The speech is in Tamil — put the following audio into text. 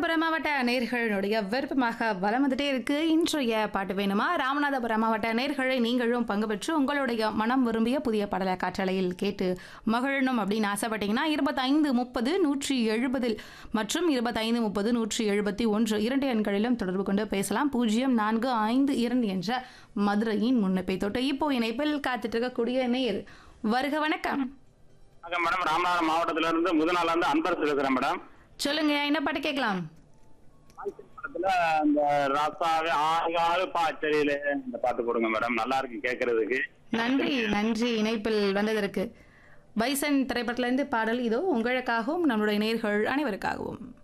ராமநாதபுரம் மாவட்ட நேர்களுடைய விருப்பமாக வலம் வந்துட்டே இருக்கு இன்றைய பாட்டு வேணுமா ராமநாதபுரம் மாவட்ட நேர்களை நீங்களும் பங்கு பெற்று உங்களுடைய மனம் விரும்பிய புதிய பாடலை காற்றலையில் கேட்டு மகிழணும் அப்படின்னு ஆசைப்பட்டீங்கன்னா இருபத்தைந்து முப்பது நூற்றி எழுபதில் மற்றும் இருபத்தைந்து முப்பது நூற்றி எழுபத்தி ஒன்று இரண்டு எண்களிலும் தொடர்பு கொண்டு பேசலாம் பூஜ்ஜியம் நான்கு ஐந்து இரண்டு என்ற மதுரையின் முன்னப்பை தொட்டு இப்போ இணைப்பில் காத்துட்டு இருக்கக்கூடிய நேர் வருக வணக்கம் வணக்கம் மேடம் ராமநாதபுரம் மாவட்டத்துல இருந்து முதநாள்ல இருந்து அன்பரசு பேசுறேன் மேடம் சொல்லுங்க என்ன பாட்டு கேட்கலாம் படத்துல அந்த ராசாவே ஆகாது பாச்சரியில இந்த பாட்டு போடுங்க மேடம் நல்லா இருக்கு கேட்கறதுக்கு நன்றி நன்றி இணைப்பில் வந்ததற்கு பைசன் திரைப்படத்திலிருந்து பாடல் இதோ உங்களுக்காகவும் நம்முடைய நேர்கள் அனைவருக்காகவும்